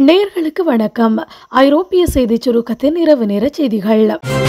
நேயர்களுக்கு வணக்கம் ஐரோப்பிய செய்திச் சுருக்கத்தின் இரவு நேர செய்திகள்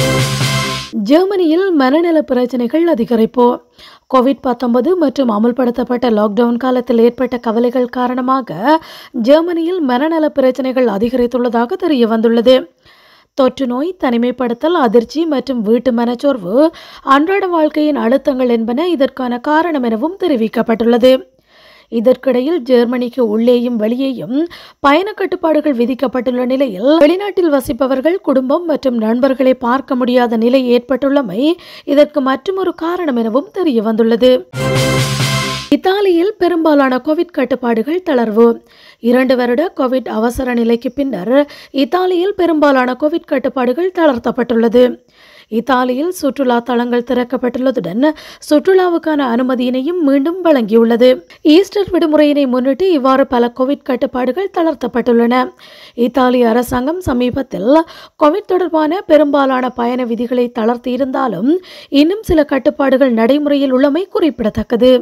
ஜெர்மனியில் மனநல பிரச்சனைகள் அதிகரிப்பு கோவிட் 19 மற்றும் அமுல்படுத்தப்பட்ட லாக்டவுன் காலத்தில் ஏற்பட்ட கவலைகள் காரணமாக ஜெர்மனியில் மனநல பிரச்சனைகள் அதிகரித்துள்ளதாக தெரிய வந்துள்ளது தொற்று நோய் தனிமைப்படுத்தல் அதிர்ச்சி மற்றும் வீட்டு மனச்சோர்வு அன்றாட வாழ்க்கையின் அழுத்தங்கள் என்பன இதற்கான காரணம் எனவும் தெரிவிக்கப்பட்டுள்ளது இதற்கிடையில் ஜெர்மனிக்கு உள்ளேயும் வெளியேயும் பயண கட்டுப்பாடுகள் விதிக்கப்பட்டுள்ள நிலையில் வெளிநாட்டில் வசிப்பவர்கள் குடும்பம் மற்றும் நண்பர்களை பார்க்க முடியாத நிலை ஏற்பட்டுள்ளமை இதற்கு மற்றொரு காரணம் எனவும் தெரிய வந்துள்ளது இத்தாலியில் பெரும்பாலான கோவிட் கட்டுப்பாடுகள் தளர்வு இரண்டு வருட கோவிட் அவசர நிலைக்கு பின்னர் இத்தாலியில் பெரும்பாலான கோவிட் கட்டுப்பாடுகள் தளர்த்தப்பட்டுள்ளது இத்தாலியில் சுற்றுலா தலங்கள் திறக்கப்பட்டுள்ளதுடன் சுற்றுலாவுக்கான அனுமதியினையும் மீண்டும் வழங்கியுள்ளது ஈஸ்டர் விடுமுறையினை முன்னிட்டு இவ்வாறு பல கோவிட் கட்டுப்பாடுகள் தளர்த்தப்பட்டுள்ளன இத்தாலி அரசாங்கம் சமீபத்தில் கோவிட் தொடர்பான பெரும்பாலான பயண விதிகளை தளர்த்தியிருந்தாலும் இன்னும் சில கட்டுப்பாடுகள் நடைமுறையில் உள்ளமை குறிப்பிடத்தக்கது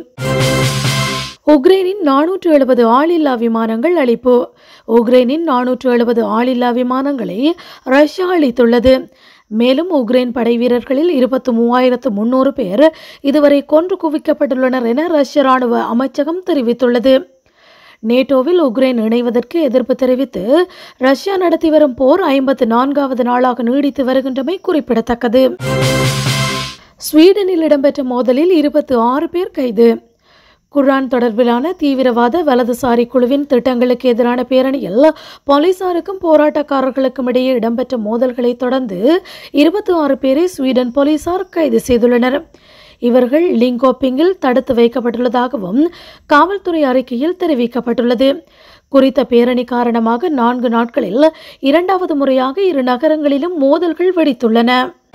உக்ரைனின் நானூற்று எழுபது ஆளில்லா விமானங்கள் அளிப்பு உக்ரைனின் நானூற்று எழுபது ஆளில்லா விமானங்களை ரஷ்யா அளித்துள்ளது மேலும் உக்ரைன் படை வீரர்களில் இருபத்தி மூவாயிரத்து முன்னூறு பேர் இதுவரை கொன்று குவிக்கப்பட்டுள்ளனர் என ரஷ்ய ராணுவ அமைச்சகம் தெரிவித்துள்ளது நேட்டோவில் உக்ரைன் இணைவதற்கு எதிர்ப்பு தெரிவித்து ரஷ்யா நடத்தி வரும் போர் ஐம்பத்து நான்காவது நாளாக நீடித்து வருகின்றமை குறிப்பிடத்தக்கது ஸ்வீடனில் இடம்பெற்ற மோதலில் இருபத்தி ஆறு பேர் கைது குர்ஆன் தொடர்பிலான தீவிரவாத வலதுசாரி குழுவின் திட்டங்களுக்கு எதிரான பேரணியில் போலீசாருக்கும் போராட்டக்காரர்களுக்கும் இடையே இடம்பெற்ற மோதல்களை தொடர்ந்து இருபத்தி ஆறு பேரை ஸ்வீடன் போலீசார் கைது செய்துள்ளனர் இவர்கள் லிங்கோப்பிங்கில் தடுத்து வைக்கப்பட்டுள்ளதாகவும் காவல்துறை அறிக்கையில் தெரிவிக்கப்பட்டுள்ளது குறித்த பேரணி காரணமாக நான்கு நாட்களில் இரண்டாவது முறையாக இரு நகரங்களிலும் மோதல்கள் வெடித்துள்ளன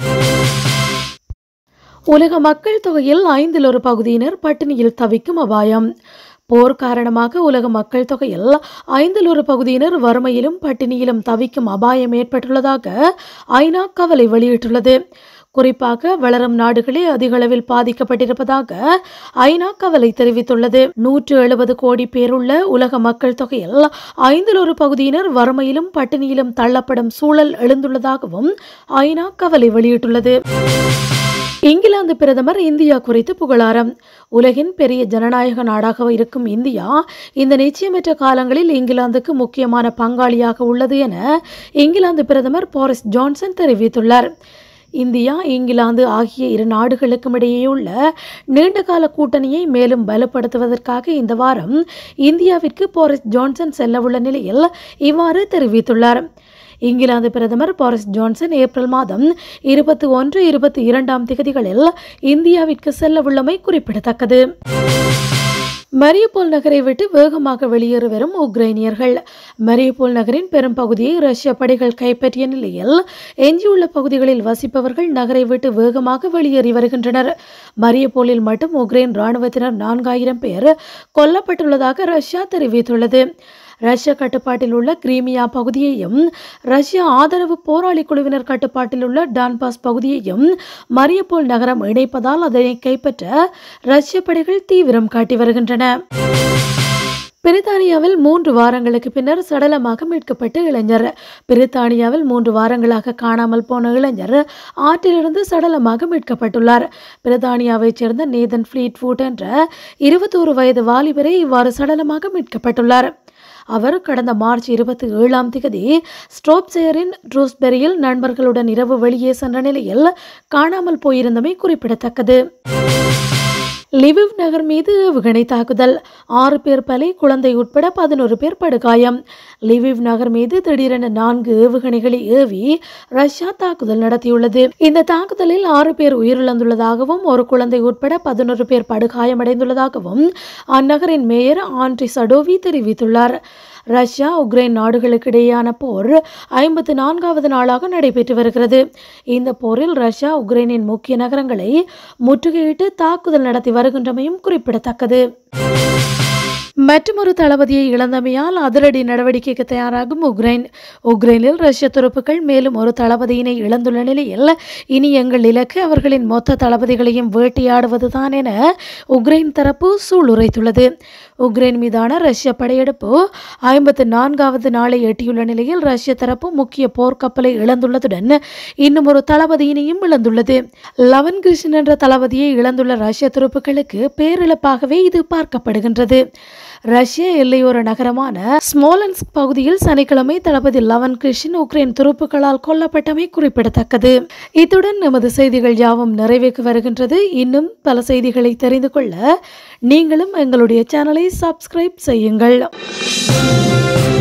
உலக மக்கள் தொகையில் ஐந்தில் ஒரு பகுதியினர் பட்டினியில் தவிக்கும் அபாயம் போர் காரணமாக உலக மக்கள் தொகையில் ஐந்தில் ஒரு பகுதியினர் வறுமையிலும் பட்டினியிலும் தவிக்கும் அபாயம் ஏற்பட்டுள்ளதாக ஐநா கவலை வெளியிட்டுள்ளது குறிப்பாக வளரும் நாடுகளே அதிக அளவில் பாதிக்கப்பட்டிருப்பதாக ஐநா கவலை தெரிவித்துள்ளது நூற்று எழுபது கோடி பேருள்ள உலக மக்கள் தொகையில் ஐந்தில் ஒரு பகுதியினர் வறுமையிலும் பட்டினியிலும் தள்ளப்படும் சூழல் எழுந்துள்ளதாகவும் ஐநா கவலை வெளியிட்டுள்ளது இங்கிலாந்து பிரதமர் இந்தியா குறித்து புகழாரம் உலகின் பெரிய ஜனநாயக நாடாக இருக்கும் இந்தியா இந்த நிச்சயமற்ற காலங்களில் இங்கிலாந்துக்கு முக்கியமான பங்காளியாக உள்ளது என இங்கிலாந்து பிரதமர் போரிஸ் ஜான்சன் தெரிவித்துள்ளார் இந்தியா இங்கிலாந்து ஆகிய இரு நாடுகளுக்கும் இடையேயுள்ள நீண்டகால கூட்டணியை மேலும் பலப்படுத்துவதற்காக இந்த வாரம் இந்தியாவிற்கு போரிஸ் ஜான்சன் செல்லவுள்ள நிலையில் இவ்வாறு தெரிவித்துள்ளார் இங்கிலாந்து பிரதமர் போரிஸ் ஜான்சன் ஏப்ரல் மாதம் இருபத்தி ஒன்று இருபத்தி இரண்டாம் திகதிகளில் இந்தியாவிற்கு செல்ல உள்ளமை குறிப்பிடத்தக்கது மரியபோல் நகரை விட்டு வேகமாக வெளியேறி வரும் உக்ரைனியர்கள் மரியபோல் நகரின் பெரும் பகுதியை ரஷ்ய படைகள் கைப்பற்றிய நிலையில் எஞ்சியுள்ள பகுதிகளில் வசிப்பவர்கள் நகரை விட்டு வேகமாக வெளியேறி வருகின்றனர் மரியபோலில் மட்டும் உக்ரைன் இராணுவத்தினர் நான்காயிரம் பேர் கொல்லப்பட்டுள்ளதாக ரஷ்யா தெரிவித்துள்ளது ரஷ்ய கட்டுப்பாட்டில் உள்ள கிரீமியா பகுதியையும் ரஷ்ய ஆதரவு போராளி குழுவினர் கட்டுப்பாட்டில் உள்ள டான்பாஸ் பகுதியையும் மரியபோல் நகரம் இணைப்பதால் அதனை கைப்பற்ற ரஷ்ய படைகள் தீவிரம் காட்டி வருகின்றன பிரித்தானியாவில் மூன்று வாரங்களுக்கு பின்னர் சடலமாக மீட்கப்பட்ட இளைஞர் பிரித்தானியாவில் மூன்று வாரங்களாக காணாமல் போன இளைஞர் ஆற்றிலிருந்து சடலமாக மீட்கப்பட்டுள்ளார் பிரித்தானியாவைச் சேர்ந்த நேதன் ஃப்ளீட்வூட் என்ற இருபத்தோரு வயது வாலிபரை இவ்வாறு சடலமாக மீட்கப்பட்டுள்ளார் அவர் கடந்த மார்ச் இருபத்தி ஏழாம் திகதி ஸ்ட்ரோப்செயரின் ட்ரூஸ்பெரியில் நண்பர்களுடன் இரவு வெளியே சென்ற நிலையில் காணாமல் போயிருந்தமை குறிப்பிடத்தக்கது லிவிவ் நகர் மீது ஏவுகணை தாக்குதல் ஆறு பேர் பலி குழந்தை உட்பட பதினோரு பேர் படுகாயம் லிவிவ் நகர் மீது திடீரென நான்கு ஏவுகணைகளை ஏவி ரஷ்யா தாக்குதல் நடத்தியுள்ளது இந்த தாக்குதலில் ஆறு பேர் உயிரிழந்துள்ளதாகவும் ஒரு குழந்தை உட்பட பதினோரு பேர் படுகாயமடைந்துள்ளதாகவும் அந்நகரின் மேயர் ஆண்ட்ரி சடோவி தெரிவித்துள்ளார் ரஷ்யா உக்ரைன் நாடுகளுக்கு இடையேயான போர் ஐம்பத்து நான்காவது நாளாக நடைபெற்று வருகிறது இந்த போரில் ரஷ்யா உக்ரைனின் முக்கிய நகரங்களை முற்றுகையிட்டு தாக்குதல் நடத்தி வருகின்றமையும் குறிப்பிடத்தக்கது மற்றொரு தளபதியை இழந்தமையால் அதிரடி நடவடிக்கைக்கு தயாராகும் உக்ரைன் உக்ரைனில் ரஷ்ய துருப்புக்கள் மேலும் ஒரு தளபதியினை இழந்துள்ள நிலையில் இனி எங்கள் இலக்கு அவர்களின் மொத்த தளபதிகளையும் வேட்டையாடுவதுதான் என உக்ரைன் தரப்பு சூளுரைத்துள்ளது உக்ரைன் மீதான ரஷ்ய படையெடுப்பு ஐம்பத்து நான்காவது நாளை எட்டியுள்ள நிலையில் ரஷ்ய தரப்பு முக்கிய போர்க்கப்பலை இழந்துள்ளதுடன் இன்னும் ஒரு தளபதியினையும் இழந்துள்ளது லவன் கிருஷ்ணன் என்ற தளபதியை இழந்துள்ள ரஷ்ய துருப்புக்களுக்கு பேரிழப்பாகவே இது பார்க்கப்படுகின்றது ரஷ்ய எல்லையோர நகரமான ஸ்மோலன்ஸ்க் பகுதியில் சனிக்கிழமை தளபதி லவன் கிருஷ்ணன் உக்ரைன் துருப்புகளால் கொல்லப்பட்டமை குறிப்பிடத்தக்கது இத்துடன் நமது செய்திகள் யாவும் நிறைவேக்கு வருகின்றது இன்னும் பல செய்திகளை தெரிந்து கொள்ள நீங்களும் எங்களுடைய சேனலை சப்ஸ்கிரைப் செய்யுங்கள்